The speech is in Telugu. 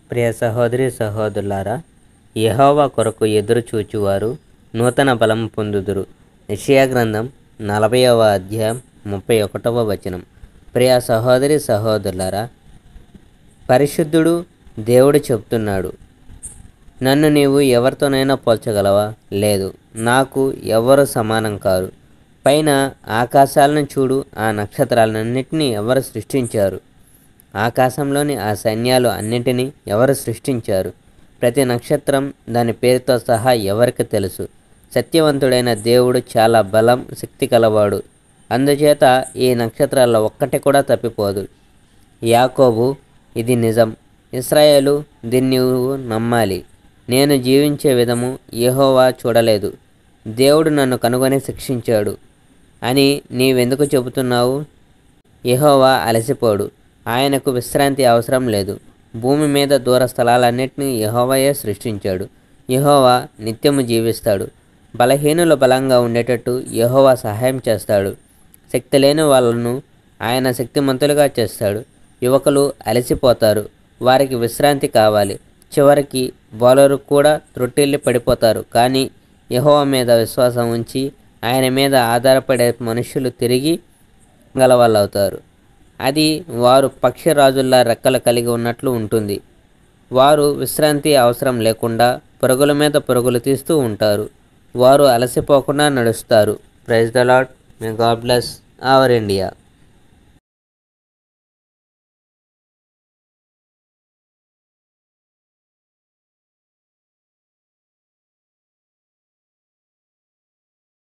ప్రియ సహోదరి సహోదరులారా యెహోవా కొరకు ఎదురు చూచువారు నూతన బలం పొందుదురు యెషయా గ్రంథం నలభైవ అధ్యాయం ముప్పై ఒకటవ వచనం ప్రియ సహోదరి సహోదరులారా పరిశుద్ధుడు దేవుడు చెప్తున్నాడు నన్ను నీవు ఎవరితోనైనా పోల్చగలవా లేదు నాకు ఎవరు సమానం కారు పైన ఆకాశాలను చూడు ఆ నక్షత్రాలన్నింటినీ ఎవరు సృష్టించారు ఆకాశంలోని ఆ సైన్యాలు అన్నింటినీ ఎవరు సృష్టించారు ప్రతి నక్షత్రం దాని పేరుతో సహా ఎవరికి తెలుసు సత్యవంతుడైన దేవుడు చాలా బలం శక్తి కలవాడు అందుచేత ఈ నక్షత్రాల్లో ఒక్కటి కూడా తప్పిపోదు యాకోబు ఇది నిజం ఇస్రాయేలు దీన్ని నువ్వు నమ్మాలి నేను జీవించే విధము యెహోవా చూడలేదు దేవుడు నన్ను కనుగొని శిక్షించాడు అని నీవెందుకు చెబుతున్నావు యెహోవా అలసిపోడు ఆయనకు విశ్రాంతి అవసరం లేదు భూమి మీద దూర స్థలాలన్నింటినీ యెహోవాయే సృష్టించాడు యెహోవా నిత్యము జీవిస్తాడు బలహీనులు బలంగా ఉండేటట్టు యెహోవా సహాయం చేస్తాడు శక్తి లేని వాళ్ళను ఆయన శక్తిమంతులుగా చేస్తాడు యువకులు అలసిపోతారు వారికి విశ్రాంతి కావాలి చివరికి బౌలరు కూడా త్రొట్టిల్లి పడిపోతారు కానీ యెహోవా మీద విశ్వాసం ఉంచి ఆయన మీద ఆధారపడే మనుషులు తిరిగి గలవాళ్ళవుతారు అది వారు పక్షిరాజుల్లా రెక్కలు కలిగి ఉన్నట్లు ఉంటుంది వారు విశ్రాంతి అవసరం లేకుండా పరుగుల మీద పరుగులు తీస్తూ ఉంటారు వారు అలసిపోకుండా నడుస్తారు praise the Lord may God bless our India